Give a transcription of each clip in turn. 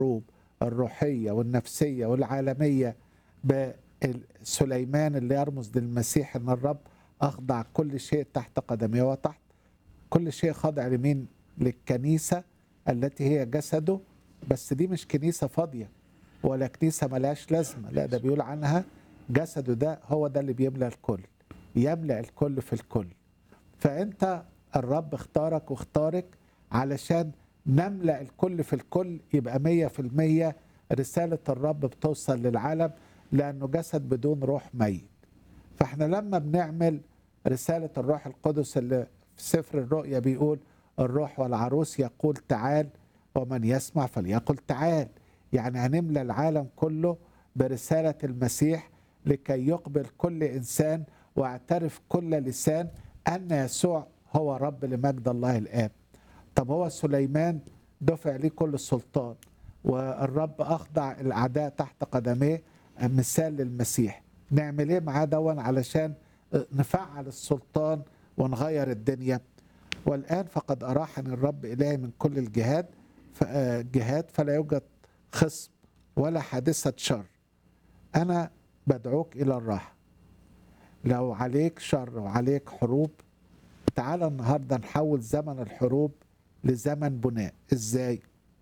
الحروب الروحية والنفسية والعالمية بسليمان اللي يرمز للمسيح ان الرب اخضع كل شيء تحت قدميه وتحت كل شيء خاضع لمين للكنيسة التي هي جسده بس دي مش كنيسة فاضية ولا كنيسة ملهاش لازمة لا ده بيقول عنها جسده ده هو ده اللي بيملى الكل يملأ الكل في الكل فأنت الرب اختارك واختارك علشان نملأ الكل في الكل يبقى مية في المية رسالة الرب بتوصل للعالم لأنه جسد بدون روح ميت فاحنا لما بنعمل رسالة الروح القدس اللي في سفر الرؤيا بيقول الروح والعروس يقول تعال ومن يسمع فليقل تعال يعني هنملى العالم كله برسالة المسيح لكي يقبل كل إنسان واعترف كل لسان أن يسوع هو رب لمجد الله الآب طب هو سليمان دفع ليه كل السلطان والرب أخضع الأعداء تحت قدميه مثال للمسيح نعمل ايه معاه دون علشان نفعل السلطان ونغير الدنيا والآن فقد أراحني الرب إلهي من كل الجهاد جهاد فلا يوجد خصم ولا حادثة شر أنا بدعوك إلى الراحة لو عليك شر وعليك حروب تعال النهاردة نحول زمن الحروب لزمن بناء إزاي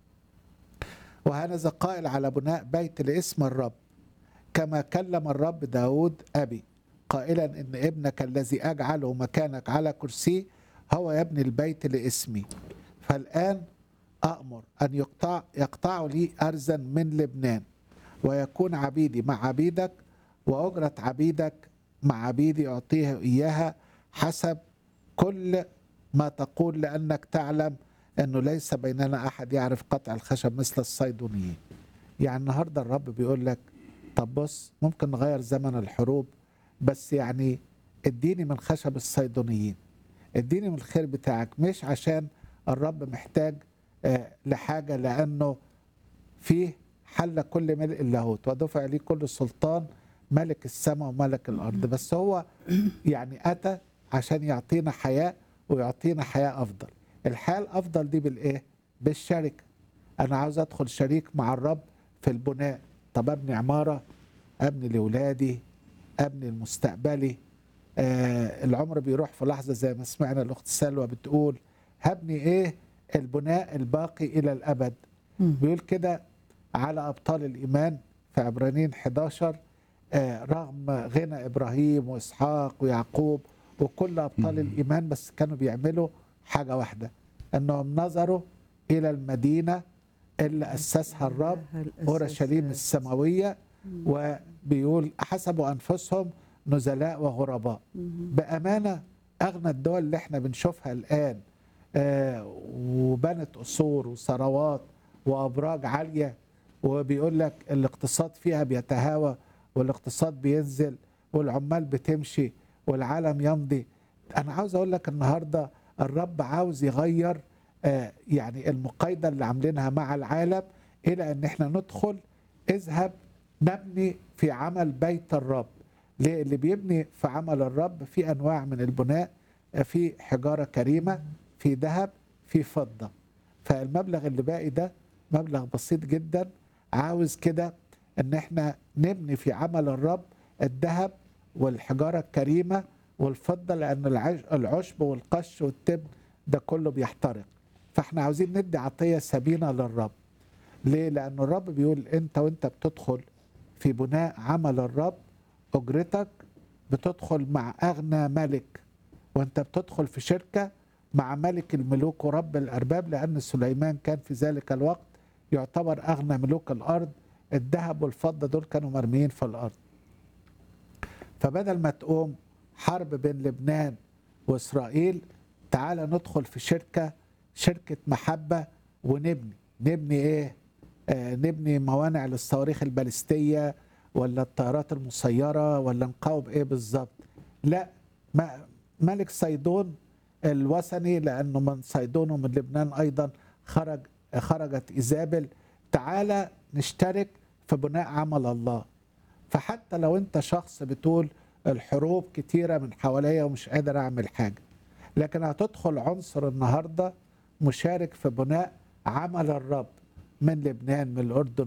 وهذا قائل على بناء بيت لاسم الرب كما كلم الرب داود أبي قائلا إن ابنك الذي أجعله مكانك على كرسي هو يبني البيت لاسمي فالآن أأمر أن يقطع يقطعوا لي أرزا من لبنان ويكون عبيدي مع عبيدك وأجرة عبيدك مع عبيدي أعطيه إياها حسب كل ما تقول لأنك تعلم أنه ليس بيننا أحد يعرف قطع الخشب مثل الصيدونيين يعني النهاردة الرب بيقول لك طب بص ممكن نغير زمن الحروب بس يعني اديني من خشب الصيدونيين اديني من الخير بتاعك مش عشان الرب محتاج آه لحاجة لأنه فيه حل كل ملء اللاهوت ودفع ليه كل السلطان ملك السماء وملك الأرض بس هو يعني أتى عشان يعطينا حياة ويعطينا حياة أفضل الحياة الأفضل دي بالإيه؟ بالشركة أنا عاوز أدخل شريك مع الرب في البناء طب أبني عمارة أبني لأولادي أبني المستقبلي آه العمر بيروح في لحظة زي ما سمعنا الأخت سلوى بتقول هبني إيه البناء الباقي إلى الأبد م. بيقول كده على أبطال الإيمان في عبرانيين 11 آه رغم غنى إبراهيم وإسحاق ويعقوب وكل أبطال م. الإيمان بس كانوا بيعملوا حاجة واحدة أنهم نظروا إلى المدينة اللي أسسها الرب أورشليم السماوية وبيقول حسبوا أنفسهم نزلاء وغرباء بأمانة أغنى الدول اللي احنا بنشوفها الآن آه وبنت قصور وثروات وأبراج عالية وبيقول لك الاقتصاد فيها بيتهاوى والاقتصاد بينزل والعمال بتمشي والعالم يمضي أنا عاوز أقول لك النهاردة الرب عاوز يغير آه يعني المقايضة اللي عاملينها مع العالم إلى أن احنا ندخل اذهب نبني في عمل بيت الرب اللي بيبني في عمل الرب في أنواع من البناء في حجارة كريمة في ذهب في فضة فالمبلغ اللي باقي ده مبلغ بسيط جدا عاوز كده ان احنا نبني في عمل الرب الذهب والحجارة الكريمة والفضة لأن العشب والقش والتبن ده كله بيحترق فاحنا عاوزين ندي عطية سبينة للرب ليه؟ لأن الرب بيقول أنت وأنت بتدخل في بناء عمل الرب أجرتك بتدخل مع أغنى ملك وأنت بتدخل في شركة مع ملك الملوك ورب الأرباب لأن سليمان كان في ذلك الوقت يعتبر أغنى ملوك الأرض الذهب والفضة دول كانوا مرميين في الأرض فبدل ما تقوم حرب بين لبنان وإسرائيل تعال ندخل في شركة شركة محبة ونبني نبني إيه؟ آه نبني موانع للصواريخ البالستية ولا الطيارات المسيرة ولا نقاوم إيه بالظبط لا ما ملك صيدون الوثني لأنه من صيدون ومن لبنان أيضا خرج خرجت إيزابل تعالى نشترك في بناء عمل الله فحتى لو أنت شخص بتقول الحروب كتيرة من حواليا ومش قادر أعمل حاجة لكن هتدخل عنصر النهاردة مشارك في بناء عمل الرب من لبنان من الأردن